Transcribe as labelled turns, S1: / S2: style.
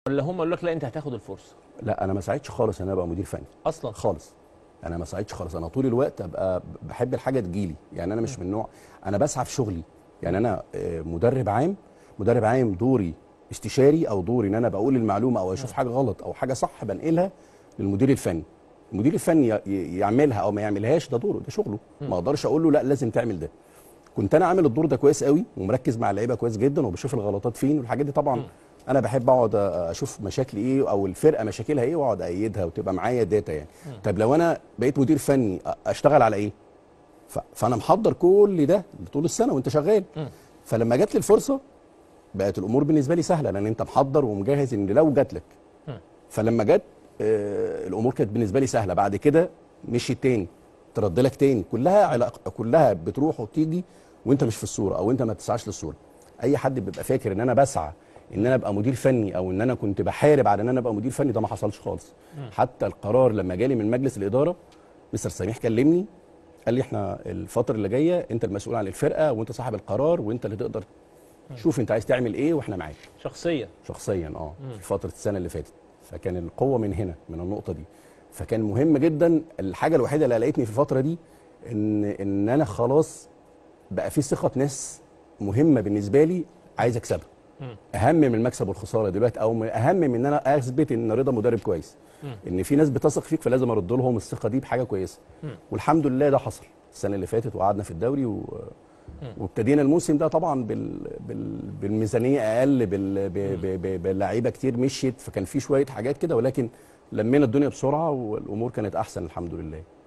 S1: ولا هم قالوا لك لا انت هتاخد الفرصه
S2: لا انا ما ساعدتش خالص ان انا ابقى مدير فني
S1: اصلا
S2: خالص انا ما ساعدتش خالص انا طول الوقت ابقى بحب الحاجه تجيلي يعني انا مش من نوع انا بسعى في شغلي يعني انا آه، مدرب عام مدرب عام دوري استشاري او دوري ان انا بقول المعلومه او اشوف حاجه غلط او حاجه صح بنقلها للمدير الفني المدير الفني ي- ي- يعملها او ما يعملهاش ده دوره ده شغله ما اقدرش اقول له لا لازم تعمل ده كنت انا عامل الدور ده كويس قوي ومركز مع اللعيبه كويس جدا وبشوف الغلطات فين والحاجات دي طبعا انا بحب اقعد اشوف مشاكلي ايه او الفرقه مشاكلها ايه واقعد ايدها وتبقى معايا داتا يعني طب لو انا بقيت مدير فني أ- اشتغل على ايه ف- فانا محضر كل ده طول السنه وانت شغال فلما جات لي الفرصه بقت الامور بالنسبه لي سهله لان انت محضر ومجهز ان لو جات لك فلما جت آه الامور كانت بالنسبه لي سهله بعد كده مشيت تاني ترد لك تاني كلها علاقه كلها بتروح وتيجي وانت مش في الصوره او انت ما بتسعاش للصوره اي حد بيبقى فاكر ان انا بسعى ان انا ابقى مدير فني او ان انا كنت بحارب على ان انا ابقى مدير فني ده ما حصلش خالص حتى القرار لما جالي من مجلس الاداره مستر سميح كلمني قال لي احنا الفتره اللي جايه انت المسؤول عن الفرقه وانت صاحب القرار وانت اللي تقدر شوف انت عايز تعمل ايه واحنا معاك
S1: شخصيا
S2: شخصيا اه في فتره السنه اللي فاتت فكان القوه من هنا من النقطه دي فكان مهم جدا الحاجه الوحيده اللي قلقتني في الفتره دي ان ان انا خلاص بقى في ثقه ناس مهمه بالنسبه لي عايز اكسبها اهم من المكسب والخساره دلوقتي او من- اهم من ان انا اثبت ان رضا مدرب كويس ان في ناس بتثق فيك فلازم ارد لهم الثقه دي بحاجه كويسه والحمد لله ده حصل السنه اللي فاتت وقعدنا في الدوري و... وابتدينا الموسم ده طبعا بال... بال... بالميزانيه اقل بال... ب... ب... ب... باللعيبه كتير مشيت فكان في شويه حاجات كده ولكن لمينا الدنيا بسرعه والامور كانت احسن الحمد لله